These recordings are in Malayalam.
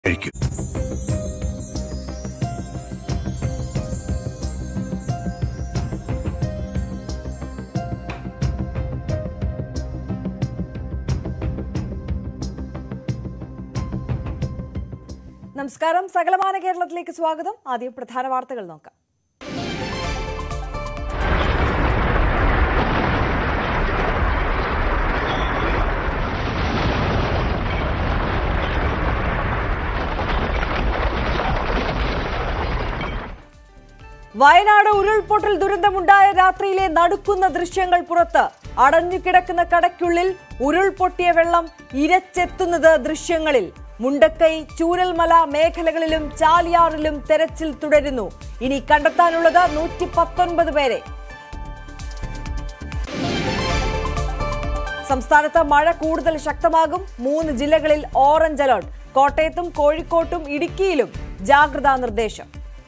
കഴിക്കും നമസ്കാരം സകലമാന കേരളത്തിലേക്ക് സ്വാഗതം ആദ്യം പ്രധാന വാർത്തകൾ നോക്കാം വയനാട് ഉരുൾപൊട്ടൽ ദുരന്തമുണ്ടായ രാത്രിയിലെ നടുക്കുന്ന ദൃശ്യങ്ങൾ പുറത്ത് അടഞ്ഞുകിടക്കുന്ന കടയ്ക്കുള്ളിൽ ഉരുൾപൊട്ടിയ വെള്ളം ഇരച്ചെത്തുന്നത് ദൃശ്യങ്ങളിൽ മുണ്ടക്കൈ ചൂരൽമല മേഖലകളിലും ചാലിയാറിലും തെരച്ചിൽ തുടരുന്നു ഇനി കണ്ടെത്താനുള്ളത് നൂറ്റി പത്തൊൻപത് പേരെ സംസ്ഥാനത്ത് മഴ കൂടുതൽ ശക്തമാകും മൂന്ന് ജില്ലകളിൽ ഓറഞ്ച് അലർട്ട് കോട്ടയത്തും കോഴിക്കോട്ടും ഇടുക്കിയിലും ജാഗ്രതാ നിർദ്ദേശം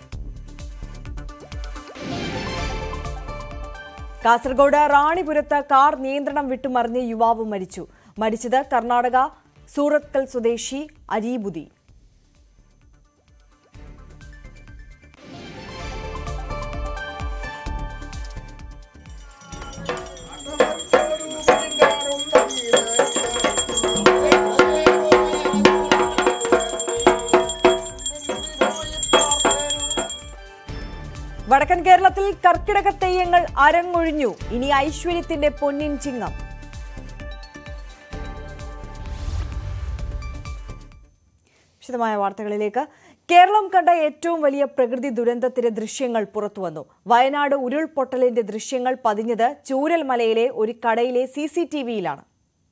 കാസർഗോഡ് റാണിപുരത്ത് കാർ നിയന്ത്രണം വിട്ടുമറിഞ്ഞ് യുവാവ് മരിച്ചു മരിച്ചത് കർണാടക സൂറത്കൽ സ്വദേശി അരീബുദി വടക്കൻ കേരളത്തിൽ കർക്കിടക തെയ്യങ്ങൾ അരങ്ങൊഴിഞ്ഞു ഇനി ഐശ്വര്യത്തിന്റെ പൊന്നിൻ ചിങ്ങം വിശദമായ വാർത്തകളിലേക്ക് കേരളം കണ്ട ഏറ്റവും വലിയ പ്രകൃതി ദുരന്തത്തിന്റെ ദൃശ്യങ്ങൾ പുറത്തുവന്നു വയനാട് ഉരുൾപൊട്ടലിന്റെ ദൃശ്യങ്ങൾ പതിഞ്ഞത് ചൂരൽമലയിലെ ഒരു കടയിലെ സി സി ടി വിയിലാണ്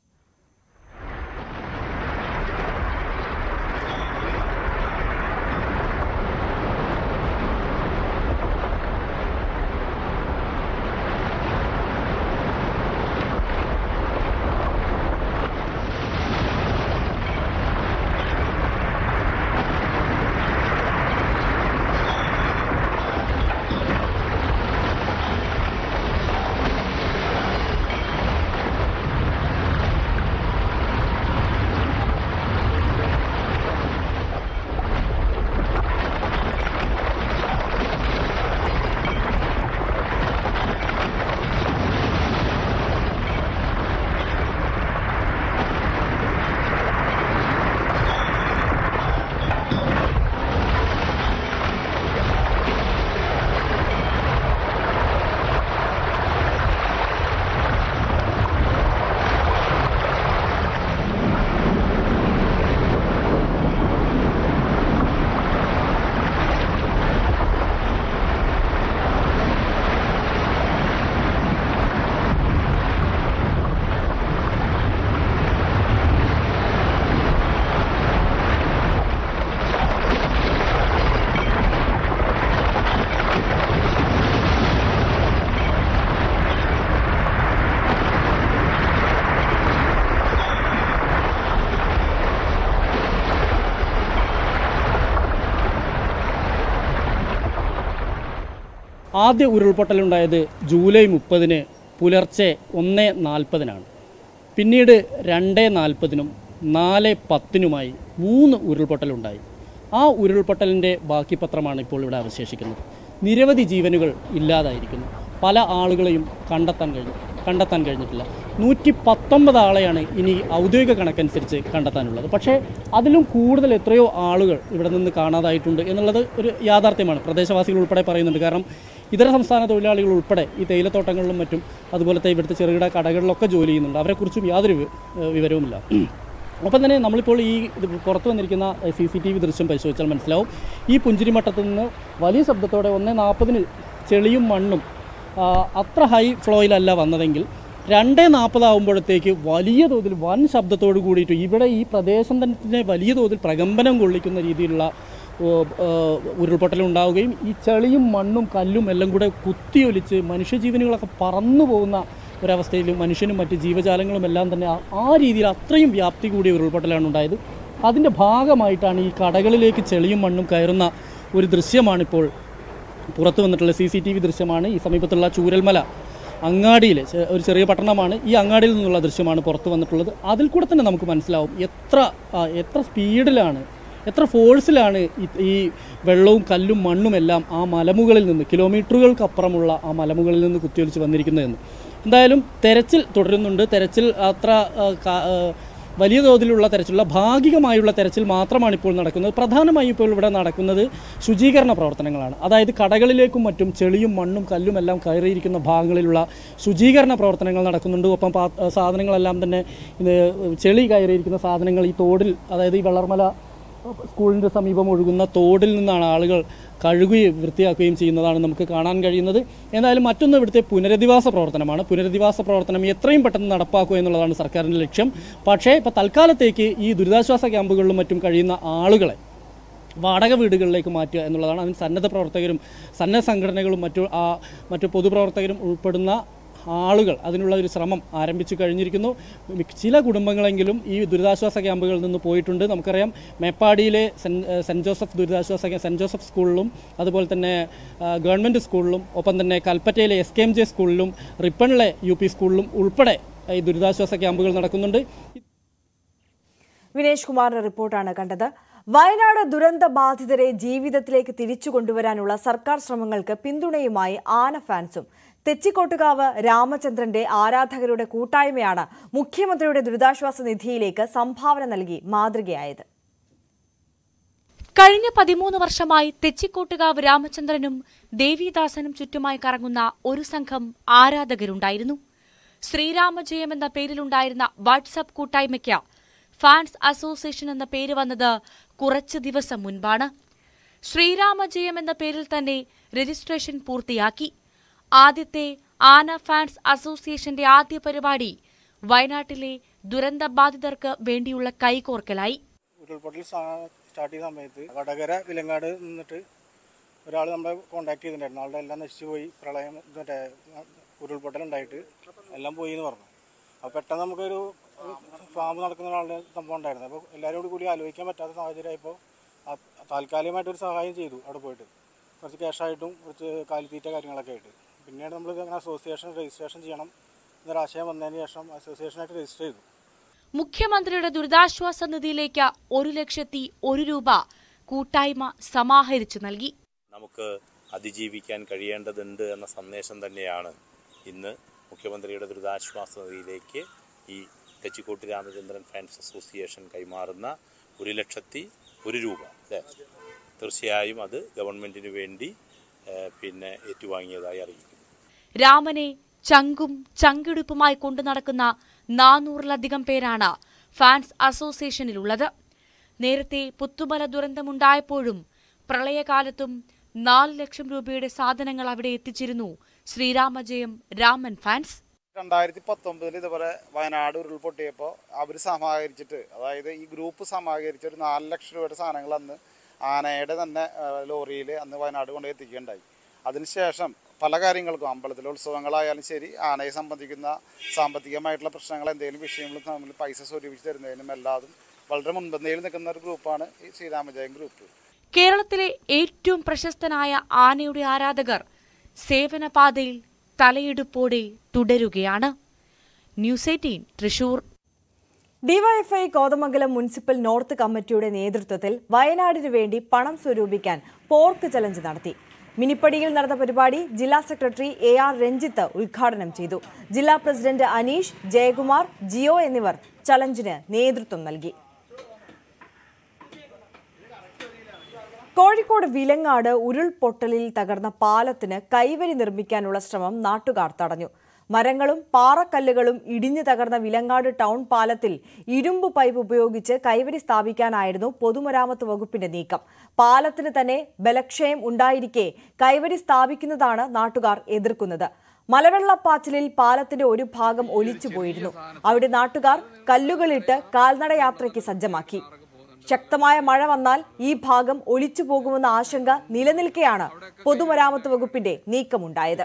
ആദ്യ ഉരുൾപൊട്ടലുണ്ടായത് ജൂലൈ മുപ്പതിന് പുലർച്ചെ ഒന്ന് നാൽപ്പതിനാണ് പിന്നീട് രണ്ട് നാൽപ്പതിനും നാല് പത്തിനുമായി മൂന്ന് ഉരുൾപൊട്ടലുണ്ടായി ആ ഉരുൾപൊട്ടലിൻ്റെ ബാക്കി പത്രമാണ് ഇപ്പോൾ ഇവിടെ അവശേഷിക്കുന്നത് നിരവധി ജീവനുകൾ ഇല്ലാതായിരിക്കുന്നു പല ആളുകളെയും കണ്ടെത്താൻ കഴിഞ്ഞു കണ്ടെത്താൻ കഴിഞ്ഞിട്ടില്ല നൂറ്റി പത്തൊമ്പത് ആളെയാണ് ഇനി ഔദ്യോഗിക കണക്കനുസരിച്ച് കണ്ടെത്താനുള്ളത് പക്ഷേ അതിലും കൂടുതൽ എത്രയോ ആളുകൾ ഇവിടെ നിന്ന് കാണാതായിട്ടുണ്ട് എന്നുള്ളത് ഒരു യാഥാർത്ഥ്യമാണ് പ്രദേശവാസികൾ ഉൾപ്പെടെ പറയുന്നുണ്ട് കാരണം ഇതര സംസ്ഥാന തൊഴിലാളികൾ ഉൾപ്പെടെ ഈ തേയിലത്തോട്ടങ്ങളിലും മറ്റും അതുപോലത്തെ ഇവിടുത്തെ ചെറുകിട കടകളിലൊക്കെ ജോലി ചെയ്യുന്നുണ്ട് അവരെക്കുറിച്ചും യാതൊരു വി- ഏഹ് വിവരവുമില്ല ഒപ്പം തന്നെ നമ്മളിപ്പോൾ ഈ ഇത് പുറത്തു വന്നിരിക്കുന്ന സി സി ടി വി ദൃശ്യം പരിശോധിച്ചാൽ മനസ്സിലാവും ഈ പുഞ്ചിരിമട്ടത്തിൽ നിന്ന് വലിയ ശബ്ദത്തോടെ ഒന്ന് നാൽപ്പതിന് ചെളിയും മണ്ണും ആ, അത്ര ഹൈ ഫ്ലോയിലല്ല വന്നതെങ്കിൽ രണ്ട് നാൽപ്പതാകുമ്പോഴത്തേക്ക് വലിയ തോതിൽ വൻ ശബ്ദത്തോട് കൂടിയിട്ട് ഇവിടെ ഈ പ്രദേശം തന്നെ വലിയ തോതിൽ പ്രകമ്പനം കൊള്ളിക്കുന്ന രീതിയിലുള്ള ഓ, ആ, ഉരുൾപൊട്ടലുണ്ടാവുകയും ഈ ചെളിയും മണ്ണും കല്ലും എല്ലാം കൂടെ കുത്തിയൊലിച്ച് മനുഷ്യജീവനുകളൊക്കെ പറന്നു പോകുന്ന ഒരവസ്ഥയിൽ മനുഷ്യനും മറ്റ് ജീവജാലങ്ങളും എല്ലാം തന്നെ ആ- ആ രീതിയിൽ അത്രയും വ്യാപ്തി കൂടിയ ഉരുൾപൊട്ടലാണ് ഉണ്ടായത് അതിൻ്റെ ഭാഗമായിട്ടാണ് ഈ കടകളിലേക്ക് ചെളിയും മണ്ണും കയറുന്ന ഒരു ദൃശ്യമാണിപ്പോൾ പുറത്തു വന്നിട്ടുള്ള സി സി ടി വി ദൃശ്യമാണ് ഈ സമീപത്തുള്ള ചൂരൽമല അങ്ങാടിയിലെ ചെ- ഒരു ചെറിയ പട്ടണമാണ് ഈ അങ്ങാടിയിൽ നിന്നുള്ള ദൃശ്യമാണ് പുറത്തു വന്നിട്ടുള്ളത് അതിൽ കൂടെ തന്നെ നമുക്ക് മനസ്സിലാവും എത്ര ആ, എത്ര സ്പീഡിലാണ് എത്ര ഫോഴ്സിലാണ് ഈ- ഈ വെള്ളവും കല്ലും മണ്ണും എല്ലാം ആ മലമുകളിൽ നിന്ന് കിലോമീറ്ററുകൾക്കപ്പുറമുള്ള ആ മലമുകളിൽ നിന്ന് കുത്തിയൊലിച്ച് വന്നിരിക്കുന്നതെന്ന് എന്തായാലും തെരച്ചിൽ തുടരുന്നുണ്ട് തെരച്ചിൽ അത്ര ആ, കാ- ആ, വലിയ തോതിലുള്ള തെരച്ചിലുള്ള ഭാഗികമായുള്ള തെരച്ചിൽ മാത്രമാണ് ഇപ്പോൾ നടക്കുന്നത് പ്രധാനമായും ഇപ്പോൾ ഇവിടെ നടക്കുന്നത് ശുചീകരണ പ്രവർത്തനങ്ങളാണ് അതായത് കടകളിലേക്കും മറ്റും ചെളിയും മണ്ണും കല്ലും എല്ലാം കയറിയിരിക്കുന്ന ഭാഗങ്ങളിലുള്ള ശുചീകരണ പ്രവർത്തനങ്ങൾ നടക്കുന്നുണ്ട് ഒപ്പം പാ- സാധനങ്ങളെല്ലാം തന്നെ ഇത് ചെളി കയറിയിരിക്കുന്ന സാധനങ്ങൾ ഈ തോടിൽ അതായത് ഈ വെള്ളർമല സ്കൂളിൻ്റെ സമീപം ഒഴുകുന്ന തോടിൽ നിന്നാണ് ആളുകൾ കഴുകുകയും വൃത്തിയാക്കുകയും ചെയ്യുന്നതാണ് നമുക്ക് കാണാൻ കഴിയുന്നത് എന്തായാലും മറ്റൊന്ന് ഇവിടുത്തെ പുനരധിവാസ പ്രവർത്തനമാണ് പുനരധിവാസ പ്രവർത്തനം എത്രയും പെട്ടെന്ന് നടപ്പാക്കുക എന്നുള്ളതാണ് സർക്കാരിൻ്റെ ലക്ഷ്യം പക്ഷേ ഇപ്പോൾ തൽക്കാലത്തേക്ക് ഈ ദുരിതാശ്വാസ ക്യാമ്പുകളിലും മറ്റും കഴിയുന്ന ആളുകളെ വാടക വീടുകളിലേക്ക് മാറ്റുക എന്നുള്ളതാണ് അതിന് സന്നദ്ധ പ്രവർത്തകരും സന്നദ്ധ സംഘടനകളും മറ്റു ആ മറ്റു പൊതുപ്രവർത്തകരും ഉൾപ്പെടുന്ന ആളുകൾ അതിനുള്ള ഒരു ശ്രമം ആരംഭിച്ചു കഴിഞ്ഞിരിക്കുന്നു മിക്ക- ചില കുടുംബങ്ങളെങ്കിലും ഈ ദുരിതാശ്വാസ ക്യാമ്പുകളിൽ നിന്ന് പോയിട്ടുണ്ട് നമുക്കറിയാം മേപ്പാടിയിലെ സെൻറ്റ് സെൻറ്റ് ജോസഫ് ദുരിതാശ്വാസ ക്യാ- സെൻറ്റ് ജോസഫ് സ്കൂളിലും അതുപോലെ തന്നെ ആ, ഗവൺമെൻറ് സ്കൂളിലും ഒപ്പം തന്നെ കൽപ്പറ്റയിലെ എസ് കെ എം ജെ സ്കൂളിലും റിപ്പണിലെ യു പി സ്കൂളിലും ഉൾപ്പെടെ ഈ ദുരിതാശ്വാസ ക്യാമ്പുകൾ നടക്കുന്നുണ്ട് വിനേഷ് കുമാറിന്റെ റിപ്പോർട്ടാണ് കണ്ടത് വയനാട് ദുരന്ത ബാധിതരെ ജീവിതത്തിലേക്ക് തിരിച്ചു കൊണ്ടുവരാനുള്ള സർക്കാർ ശ്രമങ്ങൾക്ക് പിന്തുണയുമായി ആന ഫാൻസും തെച്ചിക്കോട്ടുകാവ് രാമചന്ദ്രന്റെ ആരാധകരുടെ കൂട്ടായ്മയാണ് മുഖ്യമന്ത്രിയുടെ ദുരിതാശ്വാസ നിധിയിലേക്ക് സംഭാവന നൽകി മാതൃകയായത് കഴിഞ്ഞ പതിമൂന്ന് വർഷമായി തെച്ചിക്കോട്ടുകാവ് രാമചന്ദ്രനും ദേവിദാസനും ചുറ്റുമായി കറങ്ങുന്ന ഒരു സംഘം ആരാധകരുണ്ടായിരുന്നു ശ്രീരാമജയം എന്ന പേരിലുണ്ടായിരുന്ന വാട്സപ്പ് കൂട്ടായ്മയ്ക്ക് ഫാൻസ് അസോസിയേഷൻ എന്ന പേര് വന്നത് കുറച്ച് ദിവസം മുൻപാണ് ശ്രീരാമജയം എന്ന പേരിൽ തന്നെ രജിസ്ട്രേഷൻ പൂർത്തിയാക്കി ആദ്യത്തെ ആന ഫാൻസ് അസോസിയേഷന്റെ ആദ്യ പരിപാടി വയനാട്ടിലെ ദുരന്ത ബാധിതർക്ക് വേണ്ടിയുള്ള കൈകോർക്കലായി ഉരുൾപൊട്ടൽ സ്റ്റാ- സ്റ്റാർട്ട് ചെയ്ത സമയത്ത് വടകര വിലങ്ങാട് നിന്നിട്ട് ഒരാൾ നമ്മളെ കോണ്ടാക്ട് ചെയ്തിട്ടുണ്ടായിരുന്നു ആളുടെ എല്ലാം നശിച്ചു പോയി പ്രളയം മറ്റേ ഉരുൾപൊട്ടൽ ഉണ്ടായിട്ട് എല്ലാം പോയി എന്ന് പറഞ്ഞു അപ്പോൾ പെട്ടെന്ന് നമുക്കൊരു ഫാം നടക്കുന്ന ഒരാളുടെ സംഭവം ഉണ്ടായിരുന്നു അപ്പോൾ എല്ലാവരും കൂടി കൂടി ആലോചിക്കാൻ പറ്റാത്ത സാഹചര്യമായപ്പോൾ താൽക്കാലികമായിട്ടൊരു സഹായം ചെയ്തു അവിടെ പോയിട്ട് കുറച്ച് ക്യാഷായിട്ടും കുറച്ച് കാലിത്തീറ്റ കാര്യങ്ങളൊക്കെ ആയിട്ട് പിന്നീട് നമ്മൾ അങ്ങനെ അസോസിയേഷൻ രജിസ്ട്രേഷൻ ചെയ്യണം എന്നൊരാശയം വന്നതിന് ശേഷം അസോസിയേഷനായിട്ട് രജിസ്റ്റർ ചെയ്തു മുഖ്യമന്ത്രിയുടെ ദുരിതാശ്വാസ നിധിയിലേക്ക് ഒരു ലക്ഷത്തി ഒരു രൂപ കൂട്ടായ്മ സമാഹരിച്ചു നൽകി നമുക്ക് അതിജീവിക്കാൻ കഴിയേണ്ടതുണ്ട് എന്ന സന്ദേശം തന്നെയാണ് ഇന്ന് മുഖ്യമന്ത്രിയുടെ ദുരിതാശ്വാസ നിധിയിലേക്ക് ഈ തെച്ചിക്കോട്ട് രാമചന്ദ്രൻ ഫാൻസ് അസോസിയേഷൻ കൈമാറുന്ന ഒരു ലക്ഷത്തി ഒരു രൂപ അല്ലേ തീർച്ചയായും അത് ഗവൺമെൻറ്റിന് വേണ്ടി ഏഹ്, പിന്നെ ഏറ്റുവാങ്ങിയതായി അറിയിക്കുന്നു രാമനെ ചങ്കും ചങ്കിടുപ്പുമായി കൊണ്ടു നടക്കുന്ന നാനൂറിലധികം പേരാണ് ഫാൻസ് അസോസിയേഷനിലുള്ളത് നേരത്തെ പുത്തുമല ദുരന്തമുണ്ടായപ്പോഴും പ്രളയകാലത്തും നാല് ലക്ഷം രൂപയുടെ സാധനങ്ങൾ അവിടെ എത്തിച്ചിരുന്നു ശ്രീരാമജയം രാമൻ ഫാൻസ് രണ്ടായിരത്തി പത്തൊമ്പതിൽ ഇതുപോലെ വയനാട് ഉരുൾപൊട്ടിയപ്പോൾ അവർ സമാഹരിച്ചിട്ട് അതായത് ഈ ഗ്രൂപ്പ് സമാഹരിച്ച ഒരു നാല് ലക്ഷം രൂപയുടെ സാധനങ്ങൾ അന്ന് ആനയുടെ തന്നെ ലോറിയിൽ അന്ന് വയനാട് കൊണ്ടുപോയി എത്തിക്കുകയുണ്ടായി അതിനുശേഷം പല കാര്യങ്ങൾക്കും അമ്പലത്തിലെ ഉത്സവങ്ങളായാലും ശരി ആനയെ സംബന്ധിക്കുന്ന സാമ്പത്തികമായിട്ടുള്ള പ്രശ്നങ്ങൾ എന്തെങ്കിലും വിഷയങ്ങൾ തമ്മിൽ പൈസ സ്വരൂപിച്ച് തരുന്നതിനും എല്ലാതും വളരെ മുൻപന്തിയിൽ നിൽക്കുന്ന ഒരു ഗ്രൂപ്പാണ് ഈ ശ്രീരാമജയം ഗ്രൂപ്പ് കേരളത്തിലെ ഏറ്റവും പ്രശസ്തനായ ആനയുടെ ആരാധകർ സേവനപാതയിൽ തലയെടുപ്പോടെ തുടരുകയാണ് news eighteen Thrissur DYFI Kothamangalam municipal north കമ്മിറ്റിയുടെ നേതൃത്വത്തിൽ വയനാടിനു വേണ്ടി പണം സ്വരൂപിക്കാൻ പോർക്ക് ചലഞ്ച് നടത്തി മിനിപ്പടിയിൽ നടന്ന പരിപാടി ജില്ലാ സെക്രട്ടറി എ ആർ രഞ്ജിത്ത് ഉദ്ഘാടനം ചെയ്തു ജില്ലാ പ്രസിഡന്റ് അനീഷ് ജയകുമാർ ജിയോ എന്നിവർ ചലഞ്ചിന് നേതൃത്വം നൽകി കോഴിക്കോട് വിലങ്ങാട് ഉരുൾപൊട്ടലിൽ തകർന്ന പാലത്തിന് കൈവരി നിർമ്മിക്കാനുള്ള ശ്രമം നാട്ടുകാർ തടഞ്ഞു മരങ്ങളും പാറക്കല്ലുകളും ഇടിഞ്ഞു തകർന്ന വിലങ്ങാട് ടൗൺ പാലത്തിൽ ഇരുമ്പ് പൈപ്പ് ഉപയോഗിച്ച് കൈവരി സ്ഥാപിക്കാനായിരുന്നു പൊതുമരാമത്ത് വകുപ്പിന്റെ നീക്കം പാലത്തിന് തന്നെ ബലക്ഷയം ഉണ്ടായിരിക്കെ കൈവരി സ്ഥാപിക്കുന്നതാണ് നാട്ടുകാർ എതിർക്കുന്നത് മലവെള്ളപ്പാച്ചിലിൽ പാലത്തിന്റെ ഒരു ഭാഗം ഒലിച്ചുപോയിരുന്നു അവിടെ നാട്ടുകാർ കല്ലുകളിട്ട് കാൽനടയാത്രയ്ക്ക് സജ്ജമാക്കി ശക്തമായ മഴ വന്നാൽ ഈ ഭാഗം ഒലിച്ചു പോകുമെന്ന ആശങ്ക നിലനിൽക്കെയാണ് പൊതുമരാമത്ത് വകുപ്പിന്റെ നീക്കമുണ്ടായത്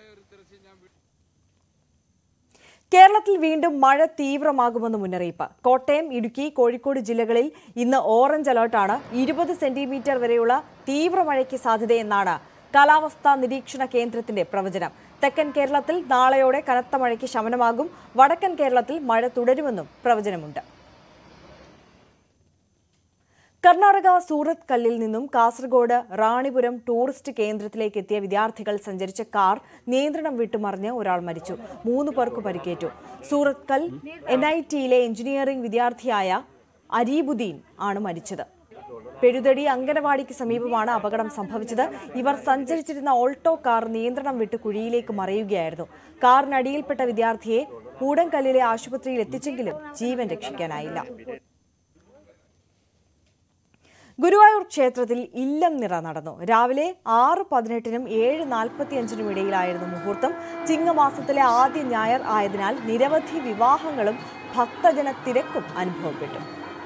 കേരളത്തിൽ വീണ്ടും മഴ തീവ്രമാകുമെന്ന് മുന്നറിയിപ്പ് കോട്ടയം ഇടുക്കി കോഴിക്കോട് ജില്ലകളിൽ ഇന്ന് ഓറഞ്ച് അലർട്ടാണ് ഇരുപത് സെന്റിമീറ്റർ വരെയുള്ള തീവ്ര മഴയ്ക്ക് സാധ്യതയെന്നാണ് കാലാവസ്ഥാ നിരീക്ഷണ കേന്ദ്രത്തിന്റെ പ്രവചനം തെക്കൻ കേരളത്തിൽ നാളെയോടെ കനത്ത മഴയ്ക്ക് ശമനമാകും വടക്കൻ കേരളത്തിൽ മഴ തുടരുമെന്നും പ്രവചനമുണ്ട് കർണാടക സൂറത്ത് കല്ലിൽ നിന്നും കാസർഗോഡ് റാണിപുരം ടൂറിസ്റ്റ് കേന്ദ്രത്തിലേക്ക് എത്തിയ വിദ്യാർത്ഥികൾ സഞ്ചരിച്ച കാർ നിയന്ത്രണം വിട്ടുമറിഞ്ഞ് ഒരാൾ മരിച്ചു മൂന്ന് പേർക്ക് പരിക്കേറ്റു സൂറത്ത് കൽ എൻ ഐ ടിയിലെ എഞ്ചിനീയറിംഗ് വിദ്യാർത്ഥിയായ അരീബുദ്ദീൻ ആണ് മരിച്ചത് പെഴുതടി അങ്കനവാടിക്ക് സമീപമാണ് അപകടം സംഭവിച്ചത് ഇവർ സഞ്ചരിച്ചിരുന്ന ഓൾട്ടോ കാർ നിയന്ത്രണം വിട്ട് കുഴിയിലേക്ക് മറയുകയായിരുന്നു കാറിനടിയിൽപ്പെട്ട വിദ്യാർത്ഥിയെ കൂടൻകല്ലിലെ ആശുപത്രിയിൽ എത്തിച്ചെങ്കിലും ജീവൻ രക്ഷിക്കാനായില്ല ഗുരുവായൂർ ക്ഷേത്രത്തിൽ ഇല്ലം നിറ നടന്നു രാവിലെ ആറ് പതിനെട്ടിനും ഏഴ് നാൽപ്പത്തിയഞ്ചിനും ഇടയിലായിരുന്നു മുഹൂർത്തം ചിങ്ങമാസത്തിലെ ആദ്യ ഞായർ ആയതിനാൽ നിരവധി വിവാഹങ്ങളും ഭക്തജന തിരക്കും അനുഭവപ്പെട്ടു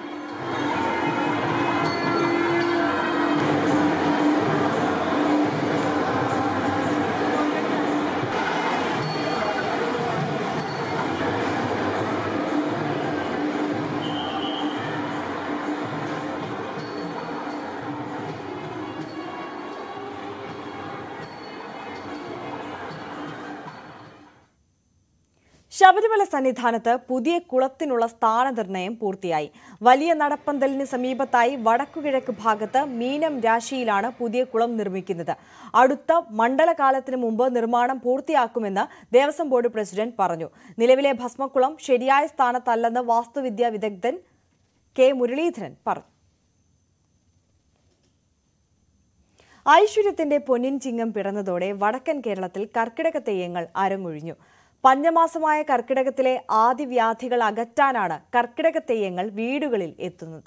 ശബരിമല സന്നിധാനത്ത് പുതിയ കുളത്തിനുള്ള സ്ഥാനനിർണയം പൂർത്തിയായി വലിയ നടപ്പന്തലിന് സമീപത്തായി വടക്കുകിഴക്ക് ഭാഗത്ത് മീനം രാശിയിലാണ് പുതിയ കുളം നിർമ്മിക്കുന്നത് അടുത്ത മണ്ഡലകാലത്തിന് മുമ്പ് നിർമ്മാണം പൂർത്തിയാക്കുമെന്ന് ദേവസ്വം ബോർഡ് പ്രസിഡന്റ് പറഞ്ഞു നിലവിലെ ഭസ്മക്കുളം ശരിയായ സ്ഥാനത്തല്ലെന്ന് വാസ്തുവിദ്യാ വിദഗ്ധൻ കെ മുരളീധരൻ പറഞ്ഞു ഐശ്വര്യത്തിന്റെ പൊന്നിൻ ചിങ്ങം പിറന്നതോടെ വടക്കൻ കേരളത്തിൽ കർക്കിടക തെയ്യങ്ങൾ അരങ്ങൊഴിഞ്ഞു പഞ്ഞമാസമായ കർക്കിടകത്തിലെ ആദ്യ വ്യാധികൾ അകറ്റാനാണ് കർക്കിടക തെയ്യങ്ങൾ വീടുകളിൽ എത്തുന്നത്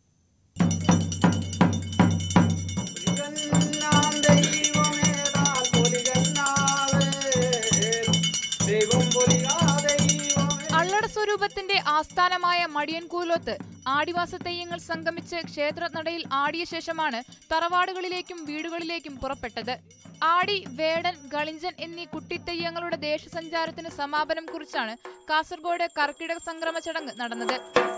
അള്ളട സ്വരൂപത്തിന്റെ ആസ്ഥാനമായ മടിയൻകൂലോത്ത് ആടിമാസ തെയ്യങ്ങൾ സംഗമിച്ച് ക്ഷേത്രനടയിൽ ആടിയ ശേഷമാണ് തറവാടുകളിലേക്കും വീടുകളിലേക്കും പുറപ്പെട്ടത് ആടി വേടൻ ഗളിഞ്ചൻ എന്നീ കുട്ടിത്തെയ്യങ്ങളുടെ ദേശസഞ്ചാരത്തിന് സമാപനം കുറിച്ചാണ് കാസർഗോഡ് കർക്കിടക സംക്രമ ചടങ്ങ് നടന്നത്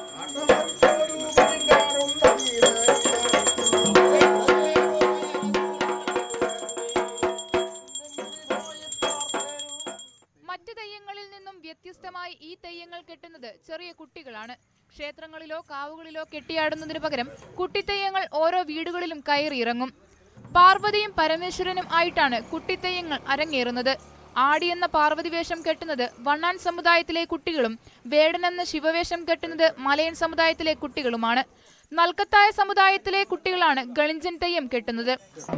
മറ്റ് തെയ്യങ്ങളിൽ നിന്നും വ്യത്യസ്തമായി ഈ തെയ്യങ്ങൾ കെട്ടുന്നത് ചെറിയ കുട്ടികളാണ് ക്ഷേത്രങ്ങളിലോ കാവുകളിലോ കെട്ടിയാടുന്നതിനു പകരം കുട്ടിത്തെയ്യങ്ങൾ ഓരോ വീടുകളിലും കയറിയിറങ്ങും പാർവതിയും പരമേശ്വരനും ആയിട്ടാണ് കുട്ടിത്തെയ്യങ്ങൾ അരങ്ങേറുന്നത് ആടി എന്ന പാർവതി വേഷം കെട്ടുന്നത് വണ്ണാൻ സമുദായത്തിലെ കുട്ടികളും വേടൻ എന്ന ശിവവേഷം കെട്ടുന്നത് മലയൻ സമുദായത്തിലെ കുട്ടികളുമാണ് നൽക്കത്തായ സമുദായത്തിലെ കുട്ടികളാണ് ഗളിഞ്ചൻ തെയ്യം കെട്ടുന്നത്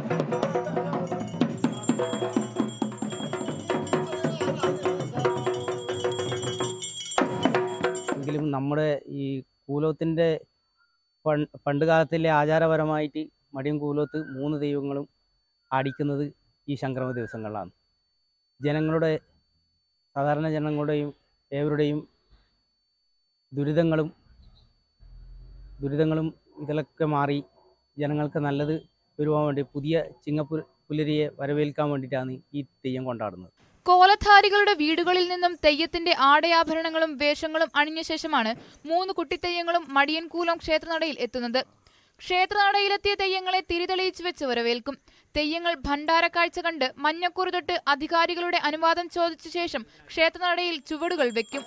എങ്കിലും നമ്മുടെ ഈ കൂലോത്തിൻ്റെ പണ്ട് കാലത്തിലെ ആചാരപരമായിട്ട് മടിയും കൂലോത്ത് മൂന്ന് ദൈവങ്ങളും ആടിക്കുന്നത് ഈ സംക്രമ ദിവസങ്ങളിലാണ് ജനങ്ങളുടെ സാധാരണ ജനങ്ങളുടെയും ഏവരുടെയും ദുരിതങ്ങളും ദുരിതങ്ങളും ഇതിലൊക്കെ മാറി ജനങ്ങൾക്ക് നല്ലത് വരുവാൻ വേണ്ടി പുതിയ ചിങ്ങപ്പു പുലരിയെ വരവേൽക്കാൻ വേണ്ടിയിട്ടാണ് ഈ തെയ്യം കൊണ്ടാടുന്നത് കോലധാരികളുടെ വീടുകളിൽ നിന്നും തെയ്യത്തിന്റെ ആടയാഭരണങ്ങളും വേഷങ്ങളും അണിഞ്ഞ ശേഷമാണ് മൂന്ന് കുട്ടിത്തെയ്യങ്ങളും മടിയൻകൂലം ക്ഷേത്രനടയിൽ എത്തുന്നത് ക്ഷേത്രനടയിലെത്തിയ തെയ്യങ്ങളെ തിരിതെളിയിച്ചു വെച്ച് വരവേൽക്കും തെയ്യങ്ങൾ ഭണ്ഡാരക്കാഴ്ച കണ്ട് മഞ്ഞക്കുറി തൊട്ട് അധികാരികളുടെ അനുവാദം ചോദിച്ച ശേഷം ക്ഷേത്രനടയിൽ ചുവടുകൾ വെക്കും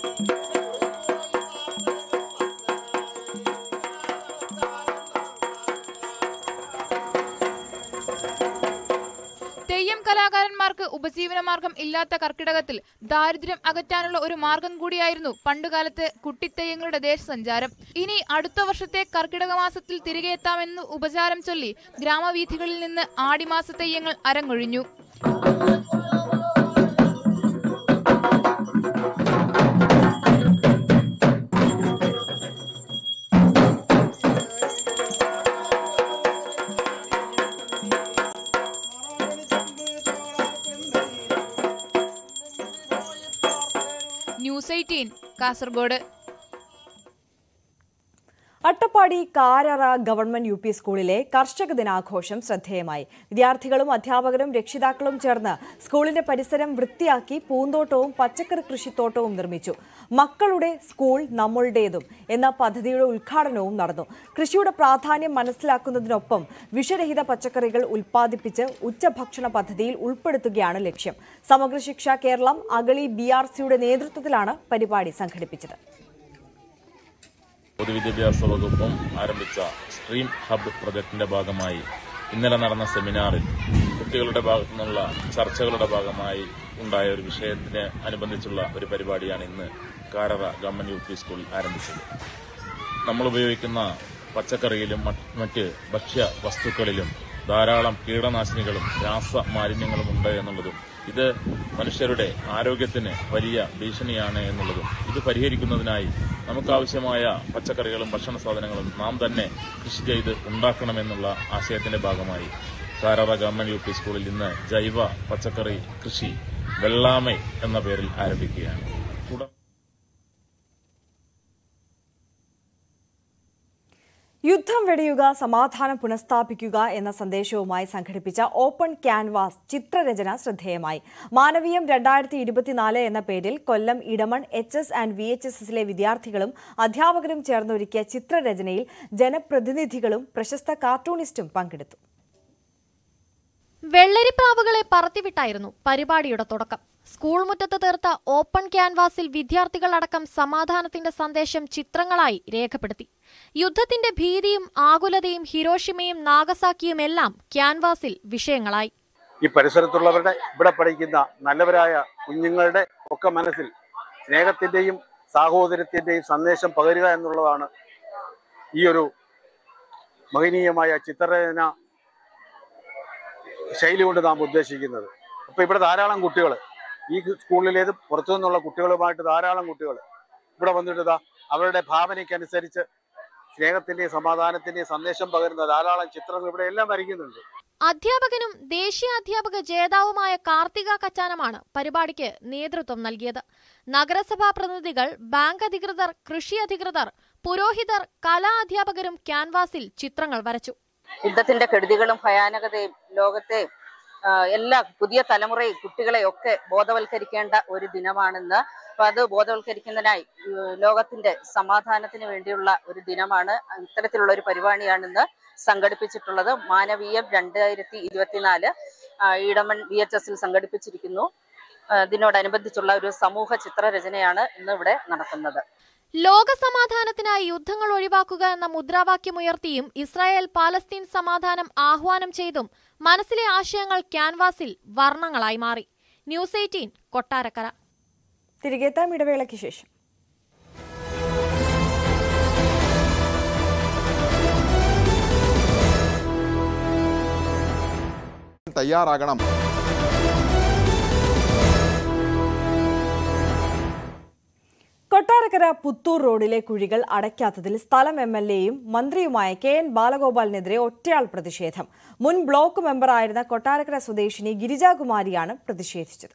തെയ്യം കലാകാരന്മാർക്ക് ഉപജീവനമാർഗം ഇല്ലാത്ത കർക്കിടകത്തിൽ ദാരിദ്ര്യം അകറ്റാനുള്ള ഒരു മാർഗം കൂടിയായിരുന്നു പണ്ടുകാലത്ത് കുട്ടിത്തെയ്യങ്ങളുടെ ദേശസഞ്ചാരം ഇനി അടുത്ത വർഷത്തെ കർക്കിടക മാസത്തിൽ തിരികെ എത്താമെന്ന് ഉപചാരം ചൊല്ലി ഗ്രാമവീഥികളിൽ നിന്ന് ആടിമാസ തെയ്യങ്ങൾ അരങ്ങൊഴിഞ്ഞു news eighteen Kasaragod Attappadi Karara government U P സ്കൂളിലെ കർഷക ദിനാഘോഷം ശ്രദ്ധേയമായി വിദ്യാർത്ഥികളും അധ്യാപകരും രക്ഷിതാക്കളും ചേർന്ന് സ്കൂളിന്റെ പരിസരം വൃത്തിയാക്കി പൂന്തോട്ടവും പച്ചക്കറി കൃഷിത്തോട്ടവും നിർമ്മിച്ചു മക്കളുടെ സ്കൂൾ നമ്മളുടേതും എന്ന പദ്ധതിയുടെ ഉദ്ഘാടനവും നടന്നു കൃഷിയുടെ പ്രാധാന്യം മനസ്സിലാക്കുന്നതിനൊപ്പം വിഷരഹിത പച്ചക്കറികൾ ഉൽപ്പാദിപ്പിച്ച് ഉച്ചഭക്ഷണ പദ്ധതിയിൽ ഉൾപ്പെടുത്തുകയാണ് ലക്ഷ്യം സമഗ്ര ശിക്ഷ കേരളം അഗളി ബി ആർ സിയുടെ നേതൃത്വത്തിലാണ് പരിപാടി സംഘടിപ്പിച്ചത് പൊതുവിദ്യാഭ്യാസ വകുപ്പും ആരംഭിച്ച സ്ട്രീം ഹബ് പ്രൊജക്ടിന്റെ ഭാഗമായി ഇന്നലെ നടന്ന സെമിനാറിൽ കുട്ടികളുടെ ഭാഗത്തു നിന്നുള്ള ചർച്ചകളുടെ ഭാഗമായി ഉണ്ടായ ഒരു വിഷയത്തിന് അനുബന്ധിച്ചുള്ള ഒരു പരിപാടിയാണ് ഇന്ന് കാരറ ഗവൺമെന്റ് യു പി സ്കൂളിൽ ആരംഭിച്ചത് നമ്മൾ ഉപയോഗിക്കുന്ന പച്ചക്കറിയിലും മറ്റ് മറ്റ് ഭക്ഷ്യ വസ്തുക്കളിലും ധാരാളം കീടനാശിനികളും രാസ മാലിന്യങ്ങളും ഉണ്ട് എന്നുള്ളതും ഇത് മനുഷ്യരുടെ ആരോഗ്യത്തിന് വലിയ ഭീഷണിയാണ് എന്നുള്ളതും ഇത് പരിഹരിക്കുന്നതിനായി നമുക്കാവശ്യമായ പച്ചക്കറികളും ഭക്ഷണ സാധനങ്ങളും നാം തന്നെ കൃഷി ചെയ്ത് ഉണ്ടാക്കണമെന്നുള്ള ആശയത്തിന്റെ ഭാഗമായി കാരറ ഗവൺമെന്റ് യു പി സ്കൂളിൽ ഇന്ന് ജൈവ പച്ചക്കറി കൃഷി വെള്ളാമൈ എന്ന പേരിൽ ആരംഭിക്കുകയാണ് തുടർ യുദ്ധം വെടിയുക സമാധാനം പുനഃസ്ഥാപിക്കുക എന്ന സന്ദേശവുമായി സംഘടിപ്പിച്ച ഓപ്പൺ ക്യാൻവാസ് ചിത്രരചന ശ്രദ്ധേയമായി മാനവീയം രണ്ടായിരത്തി ഇരുപത്തിനാല് എന്ന പേരിൽ Kollam Edamon H S and V H S എസിലെ വിദ്യാർത്ഥികളും അധ്യാപകരും ചേർന്നൊരുക്കിയ ചിത്രരചനയിൽ ജനപ്രതിനിധികളും പ്രശസ്ത കാർട്ടൂണിസ്റ്റും പങ്കെടുത്തു വെള്ളരിപ്രാവുകളെ പറത്തിവിട്ടായിരുന്നു പരിപാടിയുടെ തുടക്കം സ്കൂൾ മുറ്റത്ത് തീർത്ത ഓപ്പൺ ക്യാൻവാസിൽ വിദ്യാർത്ഥികളടക്കം സമാധാനത്തിന്റെ സന്ദേശം ചിത്രങ്ങളായി രേഖപ്പെടുത്തി യുദ്ധത്തിന്റെ ഭീതിയും ആകുലതയും ഹിരോഷിമയും നാഗസാക്കിയും എല്ലാം ക്യാൻവാസിൽ വിഷയങ്ങളായി ഈ പരിസരത്തുള്ളവരുടെ ഇവിടെ പഠിക്കുന്ന നല്ലവരായ കുഞ്ഞുങ്ങളുടെ ഒക്കെ മനസ്സിൽ സ്നേഹത്തിന്റെയും സാഹോദര്യത്തിന്റെയും സന്ദേശം പകരുക എന്നുള്ളതാണ് ഈ ഒരു മഹനീയമായ ചിത്രരചന ശൈലി കൊണ്ട് നാം ഉദ്ദേശിക്കുന്നത് അപ്പൊ ഇവിടെ ധാരാളം കുട്ടികൾ ഈ സ്കൂളിലേത് പുറത്തു നിന്നുള്ള കുട്ടികളുമായിട്ട് ധാരാളം കുട്ടികൾ ഇവിടെ വന്നിട്ട് ഇതാ അവരുടെ ഭാവനയ്ക്കനുസരിച്ച് സ്നേഹത്തിന്റെയും സമാധാനത്തിന്റെയും സന്ദേശം പകരുന്ന ധാരാളം ചിത്രങ്ങൾ ഇവിടെ എല്ലാം വരയ്ക്കുന്നുണ്ട് അധ്യാപകനും ദേശീയ അധ്യാപക ജേതാവുമായ കാർത്തിക കച്ചാനമാണ് പരിപാടിക്ക് നേതൃത്വം നൽകിയത് നഗരസഭാ പ്രതിനിധികൾ ബാങ്ക് അധികൃതർ കൃഷി അധികൃതർ പുരോഹിതർ കലാ അധ്യാപകരും ക്യാൻവാസിൽ ചിത്രങ്ങൾ വരച്ചു യുദ്ധത്തിന്റെ കെടുതികളും ഭയാനകതയും ലോകത്തെ ആ, എല്ലാ പുതിയ തലമുറയും കുട്ടികളെ ഒക്കെ ബോധവൽക്കരിക്കേണ്ട ഒരു ദിനമാണെന്ന് അപ്പൊ അത് ബോധവൽക്കരിക്കുന്നതിനായി ഉം, ലോകത്തിന്റെ സമാധാനത്തിന് വേണ്ടിയുള്ള ഒരു ദിനമാണ് ഇത്തരത്തിലുള്ള ഒരു പരിപാടിയാണ് ഇന്ന് സംഘടിപ്പിച്ചിട്ടുള്ളത് മാനവീയം രണ്ടായിരത്തി ഇരുപത്തിനാല് ഈടമൺ വി എച്ച് എസിൽ സംഘടിപ്പിച്ചിരിക്കുന്നു ആ, ഇതിനോടനുബന്ധിച്ചുള്ള ഒരു സമൂഹ ചിത്രരചനയാണ് ഇന്ന് ഇവിടെ നടക്കുന്നത് ലോക സമാധാനത്തിനായി യുദ്ധങ്ങൾ ഒഴിവാക്കുക എന്ന മുദ്രാവാക്യമുയർത്തിയും ഇസ്രായേൽ പാലസ്തീൻ സമാധാനം ആഹ്വാനം ചെയ്തും മനസ്സിലെ ആശയങ്ങൾ ക്യാൻവാസിൽ വർണ്ണങ്ങളായി മാറി ന്യൂസ് എയ്റ്റീൻ കൊട്ടാരക്കര തിരികെ എത്താം ഇടവേളയ്ക്ക് ശേഷം തയ്യാറാകണം കൊട്ടാരക്കര പുത്തൂർ റോഡിലെ കുഴികൾ അടയ്ക്കാത്തതിൽ സ്ഥലം എം എൽ എയും മന്ത്രിയുമായ കെ എൻ ബാലഗോപാലിനെതിരെ ഒറ്റയാൾ പ്രതിഷേധം മുൻ ബ്ലോക്ക് മെമ്പറായിരുന്ന കൊട്ടാരക്കര സ്വദേശിനി ഗിരിജാകുമാരിയാണ് പ്രതിഷേധിച്ചത്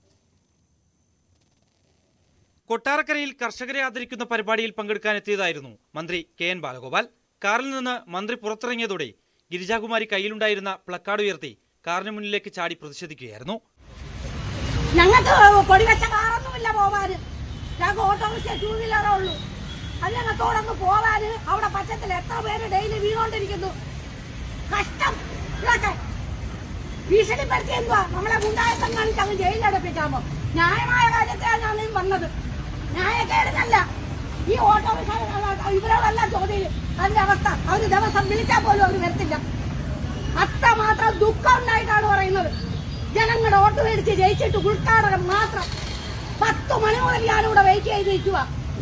കൊട്ടാരക്കരയിൽ കർഷകരെ ആദരിക്കുന്ന പരിപാടിയിൽ പങ്കെടുക്കാനെത്തിയതായിരുന്നു മന്ത്രി കെ എൻ ബാലഗോപാൽ കാറിൽ നിന്ന് മന്ത്രി പുറത്തിറങ്ങിയതോടെ ഗിരിജാകുമാരി കയ്യിലുണ്ടായിരുന്ന പ്ലക്കാർഡ് ഉയർത്തി കാറിന് മുന്നിലേക്ക് ചാടി പ്രതിഷേധിക്കുകയായിരുന്നു ഞങ്ങൾക്ക് പൊടി വെച്ച കാറൊന്നുമില്ല പോവാന് ഞങ്ങൾക്ക് ഓട്ടോറിക്ഷ ടൂ വീലറേ ഉള്ളൂ അതിനകത്തോടൊന്ന് പോവാന് അവിടെ പറ്റത്തില്ല എത്ര പേര് ഡെയിലി വീണോണ്ടിരിക്കുന്നു കഷ്ടം ഇതൊക്കെ ഭീഷണിപ്പെടുത്തി എന്തുവാ നമ്മളെ ഗുണ്ടായസം കാണിച്ച് അങ്ങ് ജയിലടപ്പിക്കാമോ ന്യായമായ കാര്യത്തിലാണ് ഞാൻ ഈ വന്നത് ന്യായക്കേടിനല്ല ഈ ഓട്ടോറിക്ഷ ഇവരോടെല്ലാം ചോദ്യം ചെയ്യും. അതിന്റെ അവസ്ഥ അവര് ദിവസം വിളിച്ചാൽ പോലും അവർ വരത്തില്ല അത്രമാത്രം ദുഃഖം ഉണ്ടായിട്ടാണ് പറയുന്നത് ജനങ്ങളുടെ വോട്ട് മേടിച്ച് ജയിച്ചിട്ട് ഉദ്ഘാടനം മാത്രം പത്ത് മണി മുതൽ ഞാനിവിടെ വെയിറ്റ് ചെയ്ത് നിൽക്കുക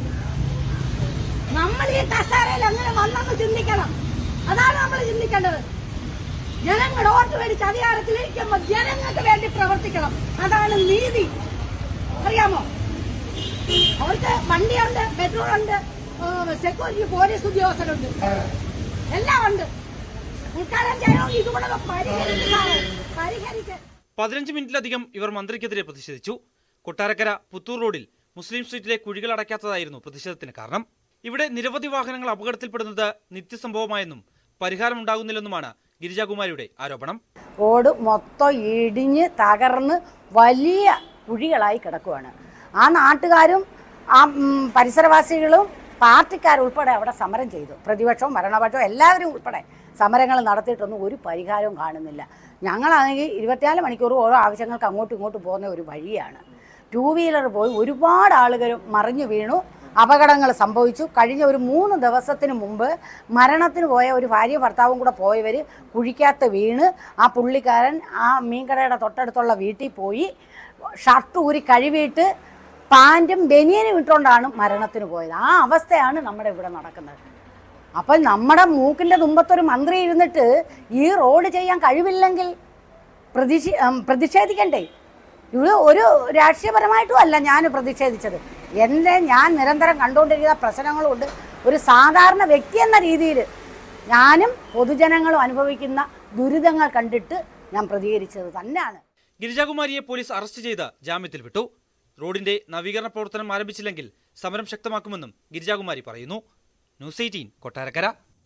നമ്മൾ ഈ കസേരയിൽ എങ്ങനെ വന്നെന്ന് ചിന്തിക്കണം അതാണ് നമ്മൾ ചിന്തിക്കേണ്ടത് ജനങ്ങളുടെ വോട്ട് മേടിച്ച് അധികാരത്തിലിരിക്കുമ്പോൾ ജനങ്ങൾക്ക് വേണ്ടി പ്രവർത്തിക്കണം അതാണ് നീതി അറിയാമോ അവർക്ക് വണ്ടിയുണ്ട് പെട്രോൾ ഉണ്ട് സെക്യൂരിറ്റി പോലീസ് ഉദ്യോഗസ്ഥരുണ്ട് എല്ലാം ഉണ്ട് ഉദ്ഘാടനം ചെയ്യണമെങ്കിൽ ഇതുകൂടെ പരിഹരിച്ച് പരിഹരിച്ച് പതിനഞ്ച് മിനിറ്റിലധികം ഇവർ മന്ത്രിക്കെതിരെ പ്രതിഷേധിച്ചു കൊട്ടാരക്കര പുത്തൂർ റോഡിൽ മുസ്ലിം സ്ട്രീറ്റിലെ കുഴികൾ അടയ്ക്കാത്തതായിരുന്നു പ്രതിഷേധത്തിന് കാരണം ഇവിടെ നിരവധി വാഹനങ്ങൾ അപകടത്തിൽപ്പെടുന്നത് നിത്യസംഭവമായെന്നും പരിഹാരമുണ്ടാകുന്നില്ലെന്നുമാണ് ഗിരിജാകുമാരിയുടെ ആരോപണം റോഡ് മൊത്തം ഇടിഞ്ഞ് തകർന്ന് വലിയ കുഴികളായി കിടക്കുവാണ് ആ നാട്ടുകാരും ആ ഉം, പരിസരവാസികളും പാർട്ടിക്കാരുൾപ്പെടെ അവിടെ സമരം ചെയ്തു പ്രതിപക്ഷവും ഭരണപക്ഷവും എല്ലാവരും ഉൾപ്പെടെ സമരങ്ങൾ നടത്തിയിട്ടൊന്നും ഒരു പരിഹാരവും കാണുന്നില്ല ഞങ്ങളാണെങ്കിൽ ഇരുപത്തിനാല് മണിക്കൂർ ഓരോ ആവശ്യങ്ങൾക്ക് അങ്ങോട്ടും ഇങ്ങോട്ടും പോകുന്ന ഒരു വഴിയാണ് ടൂ വീലർ പോയി ഒരുപാട് ആളുകൾ മറിഞ്ഞു വീണു അപകടങ്ങൾ സംഭവിച്ചു കഴിഞ്ഞ ഒരു മൂന്ന് ദിവസത്തിന് മുമ്പ് മരണത്തിന് പോയ ഒരു ഭാര്യ ഭർത്താവും കൂടെ പോയവർ കുഴിക്കകത്ത് വീണ് ആ പുള്ളിക്കാരൻ ആ മീൻകടയുടെ തൊട്ടടുത്തുള്ള വീട്ടിൽ പോയി ഷർട്ട് ഊരി കഴുകിയിട്ട് പാൻറ്റും ബനിയനും ഇട്ടുകൊണ്ടാണ് മരണത്തിന് പോയത് ആ അവസ്ഥയാണ് നമ്മുടെ ഇവിടെ നടക്കുന്നത് അപ്പം നമ്മുടെ മൂക്കിൻ്റെ തുമ്പത്തൊരു മന്ത്രി ഇരുന്നിട്ട് ഈ റോഡ് ചെയ്യാൻ കഴിവില്ലെങ്കിൽ പ്രതിഷേ ഉം, പ്രതിഷേധിക്കണ്ടേ ഇത് ഒരു രാഷ്ട്രീയപരമായിട്ടും അല്ല ഞാൻ പ്രതിഷേധിച്ചത് എൻ്റെ ഞാൻ നിരന്തരം കണ്ടുകൊണ്ടിരിക്കുന്ന പ്രശ്നങ്ങളുണ്ട് ഒരു സാധാരണ വ്യക്തി എന്ന രീതിയിൽ ഞാനും പൊതുജനങ്ങളും അനുഭവിക്കുന്ന ദുരിതങ്ങൾ കണ്ടിട്ട് ഞാൻ പ്രതികരിച്ചത് തന്നെയാണ് ഗിരിജാകുമാരിയെ പോലീസ് അറസ്റ്റ് ചെയ്ത് ജാമ്യത്തിൽ വിട്ടു റോഡിന്റെ നവീകരണ പ്രവർത്തനം ആരംഭിച്ചില്ലെങ്കിൽ സമരം ശക്തമാക്കുമെന്നും ഗിരിജാകുമാരി പറയുന്നു ന്യൂസ് എയ്റ്റീൻ കൊട്ടാരക്കര